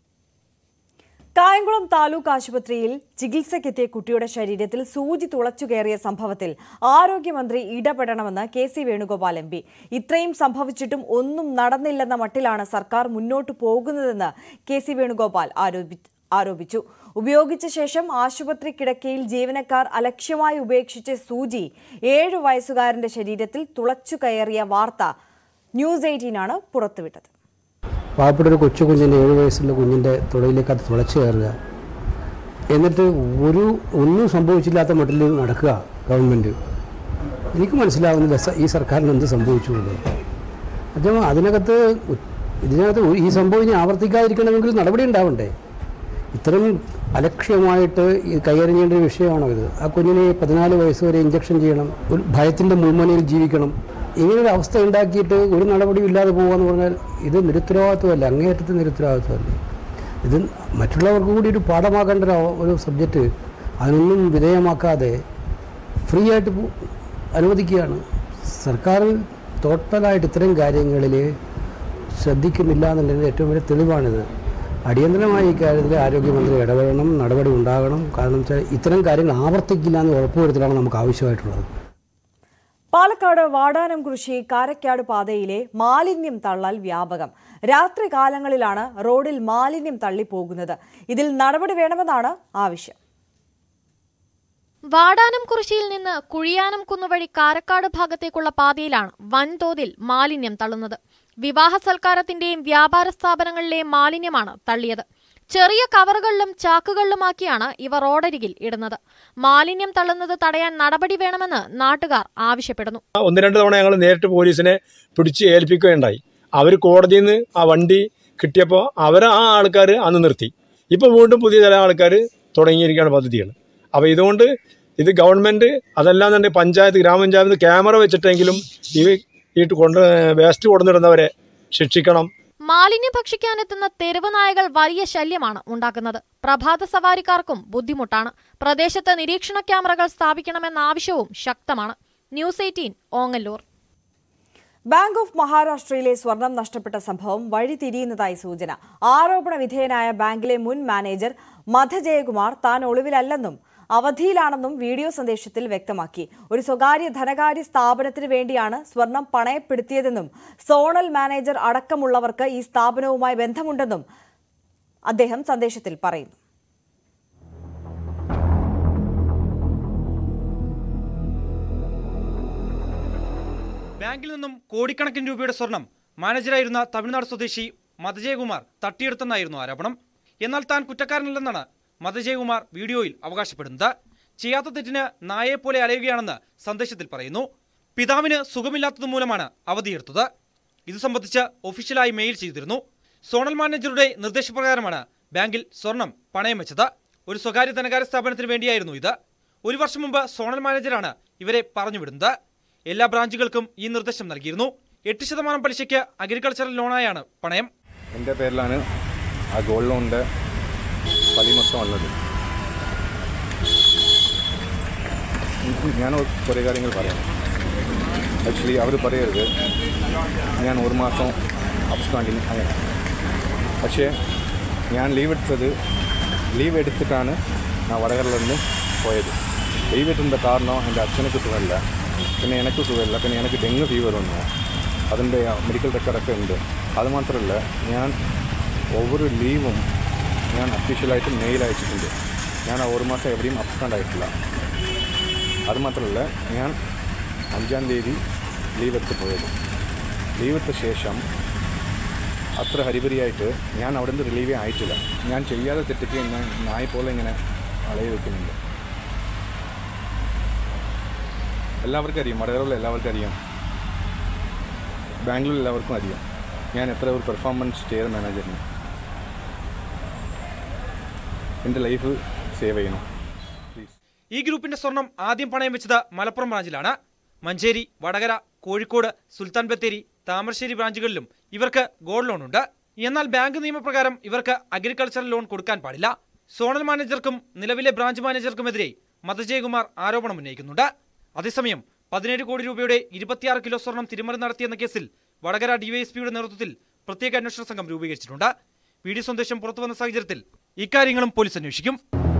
കായംകുളം താലൂക്ക് ആശുപത്രിയിൽ ചികിത്സയ്ക്കെത്തിയ കുട്ടിയുടെ ശരീരത്തിൽ സൂചി തുളച്ചു കയറിയ സംഭവത്തിൽ ആരോഗ്യമന്ത്രി ഇടപെടണമെന്ന് K C Venugopal M P ഇത്രയും സംഭവിച്ചിട്ടും ഒന്നും നടന്നില്ലെന്ന മട്ടിലാണ് സർക്കാർ മുന്നോട്ടു പോകുന്നതെന്ന് കെ സി വേണുഗോപാൽ ആരോപി- ആരോപിച്ചു ഉപയോഗിച്ച ശേഷം ആശുപത്രി കിടക്കയിൽ ജീവനക്കാർ അലക്ഷ്യമായി ഉപേക്ഷിച്ച സൂചി ഏഴു വയസ്സുകാരന്റെ ശരീരത്തിൽ തുളച്ചു കയറിയ വാർത്ത ന്യൂസ് എയ്റ്റീനാണ് പുറത്തുവിട്ടത് പാവപ്പെട്ട ഒരു കൊച്ചു കുഞ്ഞിൻ്റെ ഏഴ് വയസ്സുള്ള കുഞ്ഞിൻ്റെ തുടയിലേക്ക് അത് തുളച്ചു കയറുക എന്നിട്ട് ഒരു ഒന്നും സംഭവിച്ചില്ലാത്ത മട്ടിൽ നടക്കുക ഗവൺമെൻറ് എനിക്ക് മനസ്സിലാവുന്നില്ല സ- ഈ സർക്കാരിന് എന്ത് സംഭവിച്ചു എന്ന് അദ്ദേഹം അതിനകത്ത് ഉ- ഇതിനകത്ത് ഒരു- ഈ സംഭവം ഇനി ആവർത്തിക്കാതിരിക്കണമെങ്കിൽ നടപടി ഉണ്ടാവണ്ടേ ഇത്തരം അലക്ഷ്യമായിട്ട് ഈ കൈയറിഞ്ഞേണ്ട ഒരു വിഷയമാണോ ഇത് ആ കുഞ്ഞിനെ പതിനാല് വയസ്സ് വരെ ഇഞ്ചക്ഷൻ ചെയ്യണം ഒരു ഭയത്തിൻ്റെ മുൾമനയിൽ ജീവിക്കണം ഇങ്ങനൊരു അവസ്ഥ ഉണ്ടാക്കിയിട്ട് ഒരു നടപടിയും ഇല്ലാതെ പോകുക പറഞ്ഞാൽ ഇത് നിരുത്തരവാദിത്വമല്ല അങ്ങേയറ്റത്തെ നിരുത്തരവാദിത്വമല്ല ഇത് മറ്റുള്ളവർക്ക് കൂടി ഒരു പാഠമാക്കേണ്ട ഒരു അവ- ഒരു സബ്ജക്റ്റ് അതിനൊന്നും വിധേയമാക്കാതെ ഫ്രീ ആയിട്ട് പോ- അനുവദിക്കുകയാണ് സർക്കാർ ടോട്ടലായിട്ട് ഇത്തരം കാര്യങ്ങളിൽ ശ്രദ്ധിക്കുന്നില്ല എന്നുള്ളതിൻ്റെ ഏറ്റവും വലിയ തെളിവാണിത് അടിയന്തരമായി ഇക്കാര്യത്തിൽ ആരോഗ്യമന്ത്രി ഇടപെടണം നടപടി ഉണ്ടാകണം കാരണം വെച്ചാൽ ഇത്തരം കാര്യങ്ങൾ ആവർത്തിക്കില്ല എന്ന് ഉറപ്പുവരുത്തലാണ് നമുക്ക് ആവശ്യമായിട്ടുള്ളത് പാലക്കാട് വാടാനംകുറിശി കാരക്കാട് പാതയിലെ മാലിന്യം തള്ളൽ വ്യാപകം രാത്രി കാലങ്ങളിലാണ് റോഡിൽ മാലിന്യം തള്ളിപ്പോകുന്നത് ഇതിൽ നടപടി വേണമെന്നാണ് ആവശ്യം വാടാനം കുറിശിയിൽ നിന്ന് കുഴിയാനം കുന്നുവഴി കാരക്കാട് ഭാഗത്തേക്കുള്ള പാതയിലാണ് വൻതോതിൽ മാലിന്യം തള്ളുന്നത് വിവാഹ സൽക്കാരത്തിന്റെയും വ്യാപാര സ്ഥാപനങ്ങളിലെയും മാലിന്യമാണ് തള്ളിയത് ചെറിയ കവറുകളിലും ചാക്കുകളിലുമാക്കിയാണ് ഇവ റോഡരികിൽ ഇടുന്നത് മാലിന്യം തള്ളുന്നത് തടയാൻ നടപടി വേണമെന്ന് നാട്ടുകാർ ആവശ്യപ്പെടുന്നു ഒന്ന് രണ്ട് തവണ ഞങ്ങൾ നേരിട്ട് പോലീസിനെ പിടിച്ച് ഏൽപ്പിക്കുകയുണ്ടായി അവർ കോടതിയിൽ നിന്ന് ആ വണ്ടി കിട്ടിയപ്പോൾ അവർ ആ ആൾക്കാർ അന്ന് നിർത്തി ഇപ്പോൾ വീണ്ടും പുതിയ ചില ആൾക്കാർ തുടങ്ങിയിരിക്കുകയാണ് പദ്ധതികൾ അപ്പോൾ ഇതുകൊണ്ട് ഇത് ഗവൺമെൻറ് അതല്ലാന്നുണ്ടെങ്കിൽ പഞ്ചായത്ത് ഗ്രാമപഞ്ചായത്ത് ക്യാമറ വെച്ചിട്ടെങ്കിലും ഈ ഈ കൊണ്ട് വേസ്റ്റ് കൊണ്ടുവന്നിടുന്നവരെ ശിക്ഷിക്കണം മാലിന്യം ഭക്ഷിക്കാനെത്തുന്ന തെരുവ് നായകൾ വലിയ ശല്യമാണ് ഉണ്ടാക്കുന്നത് പ്രഭാത സവാരിക്കാർക്കും ബുദ്ധിമുട്ടാണ് പ്രദേശത്ത് നിരീക്ഷണ ക്യാമറകൾ സ്ഥാപിക്കണമെന്ന ആവശ്യവും ശക്തമാണ് news eighteen Ongallur bank of മഹാരാഷ്ട്രയിലെ സ്വർണം നഷ്ടപ്പെട്ട സംഭവം വഴിതിരിയുന്നതായി സൂചന ആരോപണ വിധേയനായ ബാങ്കിലെ മുൻ മാനേജർ മധ ജയകുമാർ താൻ ഒളിവിലല്ലെന്നും അവധിയിലാണെന്നും വീഡിയോ സന്ദേശത്തിൽ വ്യക്തമാക്കി ഒരു സ്വകാര്യ ധനകാര്യ സ്ഥാപനത്തിന് വേണ്ടിയാണ് സ്വർണം പണയപ്പെടുത്തിയതെന്നും സോണൽ മാനേജർ അടക്കമുള്ളവർക്ക് ഈ സ്ഥാപനവുമായി ബന്ധമുണ്ടെന്നും അദ്ദേഹം സന്ദേശത്തിൽ പറയുന്നു ബാങ്കിൽ നിന്നും കോടിക്കണക്കിന് രൂപയുടെ സ്വർണം മാനേജറായിരുന്ന തമിഴ്നാട് സ്വദേശി മധജയകുമാർ തട്ടിയെടുത്തെന്നായിരുന്നു ആരോപണം എന്നാൽ താൻ കുറ്റക്കാരനല്ലെന്നാണ് മധജയകുമാർ വീഡിയോയിൽ അവകാശപ്പെടുന്നത് ചെയ്യാത്ത തെറ്റിന് നായയെപ്പോലെ അലയുകയാണെന്ന് സന്ദേശത്തിൽ പറയുന്നു പിതാവിന് സുഖമില്ലാത്തത് മൂലമാണ് അവധിയെടുത്തത് ഇത് സംബന്ധിച്ച് ഒഫീഷ്യലായി മെയിൽ ചെയ്തിരുന്നു സോണൽ മാനേജറുടെ നിർദ്ദേശപ്രകാരമാണ് ബാങ്കിൽ സ്വർണം പണയം വെച്ചത് ഒരു സ്വകാര്യ ധനകാര്യ സ്ഥാപനത്തിന് വേണ്ടിയായിരുന്നു ഇത് ഒരു വർഷം മുമ്പ് സോണൽ മാനേജറാണ് ഇവരെ പറഞ്ഞുവിടുന്നത് എല്ലാ ബ്രാഞ്ചുകൾക്കും ഈ നിർദ്ദേശം നൽകിയിരുന്നു എട്ട് ശതമാനം പലിശയ്ക്ക് അഗ്രികൾച്ചറൽ ലോണായാണ് പണയം എൻ്റെ പേരിലാണ് ആ ഗോൾഡ് ലോണിൻ്റെ പലി മൊത്തം ഉള്ളത് എനിക്ക് ഞാൻ കുറേ കാര്യങ്ങൾ പറയാം ആക്ച്വലി അവർ പറയരുത് ഞാൻ ഒരു മാസം അബ്സ്റ്റാൻഡിങ് അങ്ങനെ പക്ഷേ ഞാൻ ലീവ് എടുത്തത് ലീവ് എടുത്തിട്ടാണ് ഞാൻ വടകരയിൽ നിന്ന് പോയത് ലീവ് എടുത്തിൻ്റെ കാരണം എൻ്റെ അച്ഛനെ കിട്ടുന്നില്ല പിന്നെ എനിക്ക് സുഖമില്ല പിന്നെ എനിക്ക് ഡെങ്കു ഫീവർ വന്നു അതിൻ്റെ മെഡിക്കൽ റെക്കോർഡൊക്കെ ഉണ്ട് അത് മാത്രമല്ല ഞാൻ ഒவ்வொரு ലീവും ഞാൻ അഫീഷ്യലായിട്ട് മെയിൽ അയച്ചിട്ടുണ്ട് ഞാൻ ആ ഒരു മാസം എവിടെയും അബ്സെൻ്റ് ആയിട്ടില്ല അത് മാത്രമല്ല ഞാൻ അഞ്ചാം തീയതി ലീവ് എടുത്ത് പോയത് ദൈവത്തെ ശേഷം അത്ര ഹരിപരിയായിട്ട് ഞാൻ അവിടെ നിന്ന് റിലീവേ ആയിട്ടില്ല ഞാൻ ചെയ്യാതെ തെറ്റിക്ക് ഞാൻ നായ പോലെ ഇങ്ങനെ അളയി വെക്കുന്നുണ്ട് എല്ലാവർക്കും അറിയാം വടകരയിൽ എല്ലാവർക്കും അറിയാം ബാംഗ്ലൂരിൽ എല്ലാവർക്കും അറിയാം ഞാൻ എത്ര ഒരു പെർഫോമൻസ് ചെയ്ത മാനേജറിന് എൻ്റെ ലൈഫ് സേവ് ചെയ്യണം ഈ ഗ്രൂപ്പിന്റെ സ്വർണം ആദ്യം പണയം വെച്ചത് മലപ്പുറം ബ്രാഞ്ചിലാണ് മഞ്ചേരി വടകര കോഴിക്കോട് സുൽത്താൻ ബത്തേരി താമരശ്ശേരി ബ്രാഞ്ചുകളിലും ഇവർക്ക് ഗോൾഡ് ലോൺ ഉണ്ട് എന്നാൽ ബാങ്ക് നിയമപ്രകാരം ഇവർക്ക് അഗ്രികൾച്ചറൽ ലോൺ കൊടുക്കാൻ പാടില്ല സോണൽ മാനേജർക്കും നിലവിലെ ബ്രാഞ്ച് മാനേജർക്കുമെതിരെ മതജയകുമാർ ആരോപണം ഉന്നയിക്കുന്നുണ്ട് അതേസമയം പതിനേഴ് കോടി രൂപയുടെ ഇരുപത്തിയാറ് കിലോ സ്വർണം തിരിമറി നടത്തിയെന്ന കേസിൽ വടകര ഡിവൈഎസ്പിയുടെ നേതൃത്വത്തിൽ പ്രത്യേക അന്വേഷണ സംഘം രൂപീകരിച്ചിട്ടുണ്ട് വീഡിയോ സന്ദേശം പുറത്തുവന്ന സാഹചര്യത്തിൽ ഇക്കാര്യങ്ങളും പോലീസ് അന്വേഷിക്കും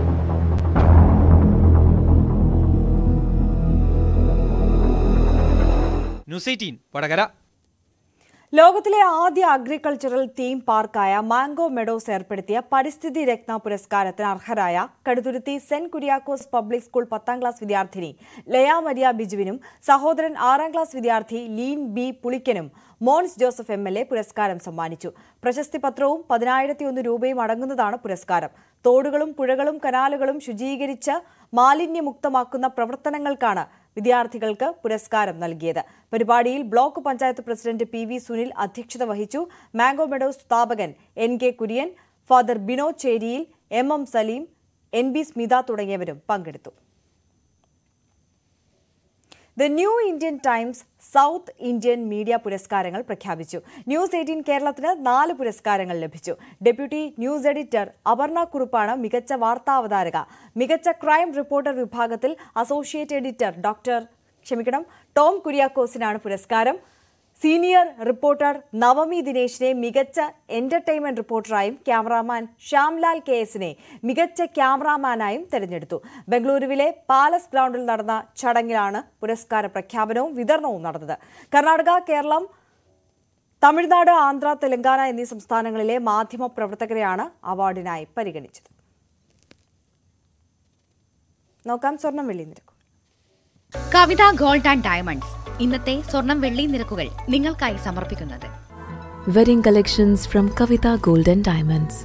ന്യൂസ് എയ്റ്റീൻ വടകര ലോകത്തിലെ ആദ്യ അഗ്രികൾച്ചറൽ തീം പാർക്കായ മാംഗോ മെഡോസ് ഏർപ്പെടുത്തിയ പരിസ്ഥിതി രത്ന പുരസ്കാരത്തിന് അർഹരായ കടുതുരുത്തി സെന്റ് കുര്യാക്കോസ് പബ്ലിക് സ്കൂൾ പത്താം ക്ലാസ് വിദ്യാർത്ഥിനി ലയ മരിയ ബിജുവിനും സഹോദരൻ ആറാം ക്ലാസ് വിദ്യാർത്ഥി ലീൻ ബി പുളിക്കനും Mons Joseph M L A പുരസ്കാരം സമ്മാനിച്ചു പ്രശസ്തി പത്രവും പതിനായിരത്തി ഒന്ന് രൂപയും അടങ്ങുന്നതാണ് പുരസ്കാരം തോടുകളും പുഴകളും കനാലുകളും ശുചീകരിച്ച് മാലിന്യമുക്തമാക്കുന്ന പ്രവർത്തനങ്ങൾക്കാണ് വിദ്യാർത്ഥികൾക്ക് പുരസ്കാരം നൽകിയത് പരിപാടിയിൽ block panchayat president P V Sunil അധ്യക്ഷത വഹിച്ചു മാംഗോ മെഡോസ് സ്ഥാപകൻ N K Kurian father Bino Cheriyil M M Saleem N B Smitha തുടങ്ങിയവരും പങ്കെടുത്തു the New Indian Times South Indian media പുരസ്കാരങ്ങൾ പ്രഖ്യാപിച്ചു ന്യൂസ് എയ്റ്റീൻ കേരളത്തിന് നാല് പുരസ്കാരങ്ങൾ ലഭിച്ചു ഡെപ്യൂട്ടി ന്യൂസ് എഡിറ്റർ അപർണ കുറുപ്പാണ് മികച്ച വാർത്താ അവതാരക മികച്ച ക്രൈം റിപ്പോർട്ടർ വിഭാഗത്തിൽ അസോസിയേറ്റ് എഡിറ്റർ ഡോക്ടർ ക്ഷമിക്കണം ടോം കുര്യാക്കോസിനാണ് പുരസ്കാരം സീനിയർ റിപ്പോർട്ടർ നവമി ദിനേശിനെ മികച്ച എന്റർടൈൻമെന്റ് റിപ്പോർട്ടറായും ക്യാമറാമാൻ ശ്യാംലാൽ കെ എസിനെ മികച്ച ക്യാമറാമാനായും തെരഞ്ഞെടുത്തു ബംഗളൂരുവിലെ പാലസ് ഗ്രൗണ്ടിൽ നടന്ന ചടങ്ങിലാണ് പുരസ്കാര പ്രഖ്യാപനവും വിതരണവും നടന്നത് കർണാടക കേരളം തമിഴ്നാട് ആന്ധ്ര തെലങ്കാന എന്നീ സംസ്ഥാനങ്ങളിലെ മാധ്യമ പ്രവർത്തകരെയാണ് അവാർഡിനായി പരിഗണിച്ചത് നോക്കാം സ്വർണം വെള്ളി നിരക്ക് കവിത ഗോൾഡ് ആൻഡ് ഡയമണ്ട്സ് ഇന്നത്തെ സ്വർണം വെള്ളി നിരക്കുകൾ നിങ്ങൾക്കായി സമർപ്പിക്കുന്നത് Wedding collections from Kavita Gold and Diamonds.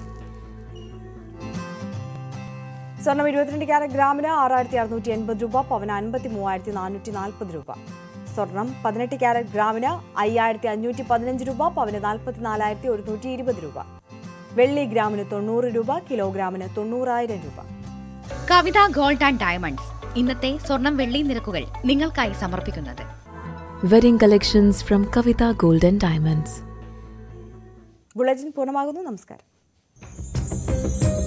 സ്വർണം ഇരുപത്തിരണ്ട് ക്യാരറ്റ് ഗ്രാമിന് ആറായിരത്തി അറുന്നൂറ്റി എൺപത് രൂപ പവന് അൻപത്തി മൂവായിരത്തി നാനൂറ്റി നാൽപ്പത് രൂപ സ്വർണം പതിനെട്ട് ക്യാരറ്റ് ഗ്രാമിന് അയ്യായിരത്തി അഞ്ഞൂറ്റി പതിനഞ്ച് രൂപ പവന് നാൽപ്പത്തി നാലായിരത്തി ഒരുന്നൂറ്റി ഇരുപത് രൂപ വെള്ളി ഗ്രാമിന് തൊണ്ണൂറ് രൂപ കിലോഗ്രാമിന് തൊണ്ണൂറായിരം രൂപ കവിത ഗോൾഡ് ആൻഡ് ഡയമണ്ട്സ് ഇന്നത്തെ സ്വർണം വെള്ളി നിരക്കുകൾ നിങ്ങൾക്കായി സമർപ്പിക്കുന്നത് Wedding collections from Kavita Gold and Diamonds. Bulletin പൂർണ്ണമാകുന്നു നമസ്കാരം